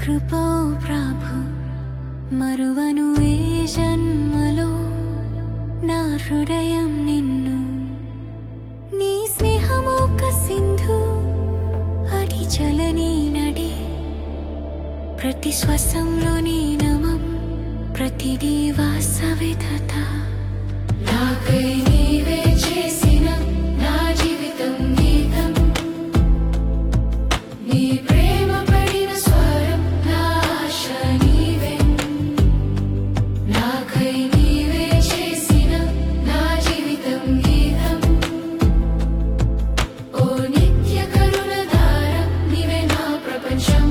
కృపో ప్రభు మరువను ఏ జన్మలో నా హృదయం నిన్ను నీ స్నేహము ఒక సింధు అది చలని నడి ప్రతి శ్వాసంలో నీ నమం ప్రతిదీ వాసవిధత నాకై నీవే చేసిన నా జీవితం గీతం నీ ప్రేమ పడిన స్వరం నా ఆశ నీవే నాకై నీవే చేసిన నా జీవితం గీతం ఓ నిత్య కరుణధార నీవే నా ప్రపంచం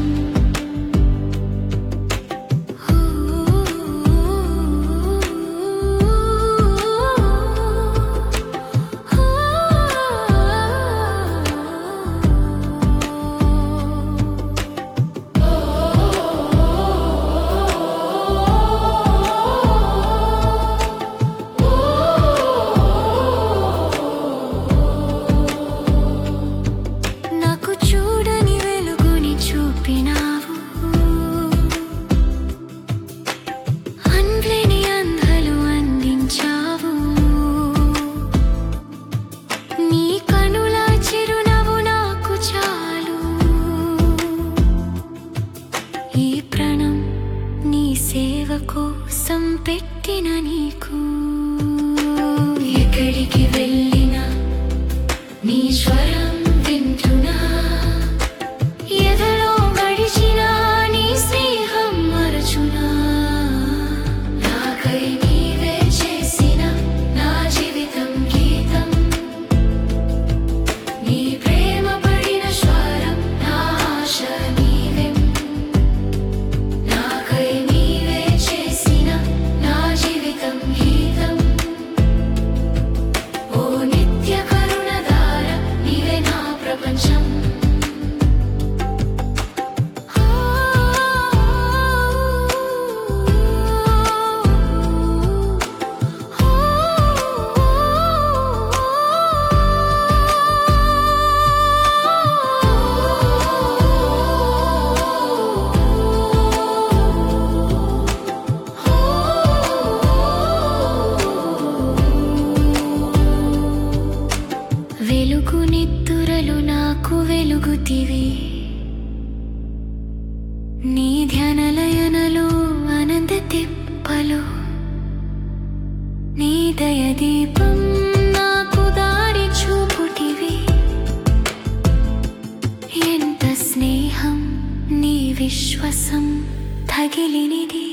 నాకు చూడని వెలుగుని చూపినావు అంద్లేని అంధలు అందించావు నీ కనుల చిరునవ్వు నాకు చాలు ఈ ప్రాణం నీ సేవ కోసం పెట్టిన నీకు ఎక్కడికి వెళ్ళినా నీ స్వరం వింటున్నా ఎదలో గడిచిన నీ స్నేహం మరచునా నాకై నీవే చేసిన నా జీవితం గీతం నీ ప్రేమ పడిన స్వరం నా ఆశ నీవే నాకై నీవే చేసిన నా జీవితం గీతం ఓ నిత్య కరుణధార నీవే నా ప్రపంచం వెలుగు నిత్తురలు నాకు వెలుగుతివి నీ ధ్యానలయనలో అనంత తిప్పలు నీ దయ దీపం నాకు దారి చూపుటివి ఎంత స్నేహం నీ విశ్వాసం తగిలినిది